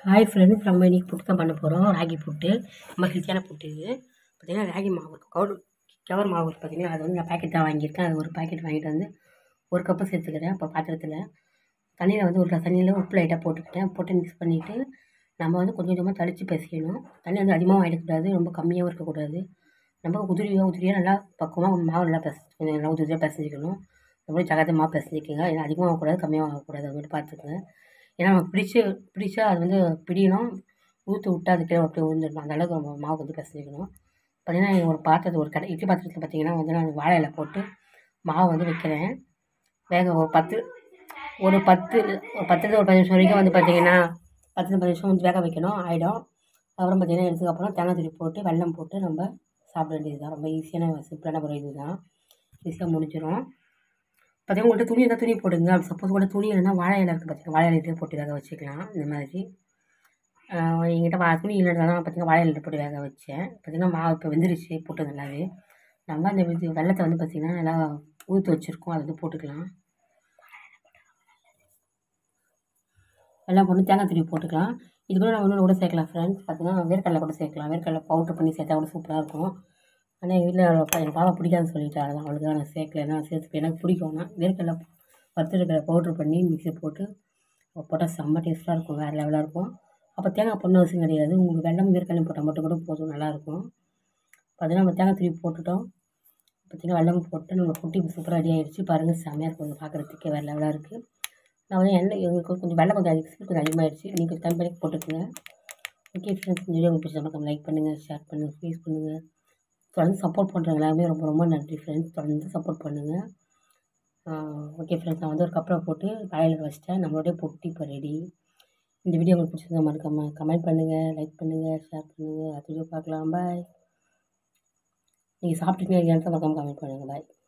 hi friends நம்ம இன்றைக்கி புட்டு தான் பண்ண போகிறோம் ராகி புட்டு ரொம்ப ஹெல்த்தியான புட்டு இது பார்த்திங்கன்னா ராகி மாவு கவுடு கவர் மாவு இருக்கு பார்த்திங்களா அது வந்து நான் பாக்கெட் தான் வாங்கியிருக்கேன் அது ஒரு பாக்கெட் வாங்கிட்டு வந்து ஒரு கப்பு சேர்த்துக்கிறேன் அப்புறம் பாத்திரத்தில் தண்ணியில் வந்து ஒரு கிளாஸ் தண்ணியில் உப்பு லைட்டாக போட்டுக்கிட்டேன் போட்டு மிக்ஸ் பண்ணிவிட்டு நம்ம வந்து கொஞ்சம் கொஞ்சமாக தளித்து பிசையணும் தண்ணி வந்து அதிகமாகவும் ஆகிடக்கூடாது ரொம்ப கம்மியாகவும் இருக்கக்கூடாது நம்ம உதிரியாக உதிரியாக நல்லா பக்குவமாக மாவு நல்லா பிசை கொஞ்சம் நல்லா உதிரியாக பிசைஞ்சிக்கணும் ரொம்ப ஜாக்கிரதை மாவு பிசைஞ்சிக்கோங்க ஏன்னா அதிகமாக ஆகக்கூடாது கம்மியாக ஆகக்கூடாது அது மட்டும் பார்த்துக்கங்க ஏன்னா நம்ம பிடிச்சி பிடிச்சா அது வந்து பிடிக்கணும் ஊற்று விட்டா அது கீழே அப்படியே விழுந்துடணும் அந்த அளவுக்கு நம்ம மாவு வந்து பிசைஞ்சிக்கணும் பார்த்தீங்கன்னா ஒரு பாத்திரத்தை ஒரு கடை இட்லி பாத்திரத்தில் பார்த்தீங்கன்னா வந்து நான் வாழை இலை போட்டு மாவு வந்து வைக்கிறேன் வேக ஒரு பத்து ஒரு பத்து ஒரு பத்துலேருந்து ஒரு பதினஞ்சு நிமிஷம் வரைக்கும் வந்து பார்த்தீங்கன்னா பத்துலேருந்து பதினஞ்சு நிமிஷம் வந்து வேக வைக்கணும் ஆகிடும் அப்புறம் பார்த்தீங்கன்னா எடுத்ததுக்கப்புறம் தேங்காய் துருவி போட்டு வெல்லம் போட்டு நம்ம சாப்பிட வேண்டியது தான் ரொம்ப ஈஸியான சிம்பிளான முறை இது தான் ஈஸியாக முடிஞ்சிடும் பார்த்தீங்கன்னா உங்கள்கிட்ட துணி இருந்தால் துணி போடுங்க அப்படி சப்போஸ் கூட துணி இல்லைன்னா வாழை இலை இருக்குது பார்த்தீங்கன்னா வாழை இலையிலே போட்டு வேக வச்சுக்கலாம் இந்த மாதிரி ஆஹ் என்கிட்ட வா துணி இல்லைன்றதால நான் பார்த்தீங்கன்னா வாழை இலையில போட்டு வேக வச்சேன் பார்த்தீங்கன்னா மாவு இப்போ வெந்துருச்சு போட்டு நல்லாவே நம்ம அந்த இது வெள்ளத்தை வந்து பார்த்திங்கன்னா நல்லா ஊற்றி வச்சுருக்கோம் அதை வந்து போட்டுக்கலாம் வெள்ளம் போட்டு தேங்காய் துருவி போட்டுக்கலாம் இது கூட நம்ம இன்னொன்று கூட சேர்க்கலாம் ஃப்ரெண்ட்ஸ் பார்த்தீங்கன்னா வேர்க்கடலை கூட சேர்க்கலாம் வேர்க்கடலை பவுட்ரு பண்ணி சேர்த்தா கூட சூப்பராக இருக்கும் ஆனால் எங்கள் வீட்டில் எங்கள் பாப்பா பிடிக்காதுன்னு சொல்லிட்டு அதான் அவளுக்கு தான் நான் சேர்க்கல நான் சேர்த்து எனக்கு பிடிக்கும் ஆனால் வேர்க்கடலை வறுத்துருக்கிற பவுட்ரு பண்ணி மிக்ஸி போட்டு போட்டால் செம்ம டேஸ்ட்டாக இருக்கும் வேறு லெவலாக இருக்கும் அப்போ தேங்காய் பொண்ணு அவசியம் கிடையாது உங்களுக்கு வெள்ளம் வேர்க்கடலை போட்டால் மட்டும் கூட போதும் நல்லாயிருக்கும் பார்த்தீங்கன்னா நம்ம தேங்காய் துருவி போட்டுட்டோம் பார்த்தீங்கன்னா வெள்ளம் போட்டு நம்ம குட்டி சூப்பராக ரெடி ஆகிடுச்சு பாருங்கள் செம்மையாக இருக்கும் பார்க்குறதுக்கே வேறு லெவலாக இருக்குது நான் வந்து எண்ணெய் எங்களுக்கு கொஞ்சம் வெள்ளம் கொஞ்சம் அதிகம் ஸ்வீட் கொஞ்சம் அதிகமாகிடுச்சு நீங்கள் கொஞ்சம் கம்மி பண்ணி போட்டுக்கோங்க ஓகே ஃப்ரெண்ட்ஸ் இந்த வீடியோ உங்களுக்கு பிடிச்சா நம்ம லைக் பண்ணுங்கள் ஷேர் பண்ணுங்கள் ப்ளீஸ் பண்ணுங்கள் தொடர்ந்து சப்போர்ட் பண்ணுறவங்க எல்லாருமே ரொம்ப ரொம்ப நன்றி ஃப்ரெண்ட்ஸ் தொடர்ந்து சப்போர்ட் பண்ணுங்கள் ஓகே ஃப்ரெண்ட்ஸ் நான் வந்து ஒரு கப்பரை போட்டு வாயில் வச்சிட்டேன் நம்மளுடைய பொட்டி இப்போ ரெடி இந்த வீடியோ உங்களுக்கு பிடிச்சிருந்தா மறக்காம கமெண்ட் பண்ணுங்கள் லைக் பண்ணுங்கள் ஷேர் பண்ணுங்கள் அடுத்த வீடியோ பார்க்கலாம் பாய் நீங்கள் சாப்பிட்டீங்கன்னா இல்லையான்னு மறக்காம கமெண்ட் பண்ணுங்கள் பாய்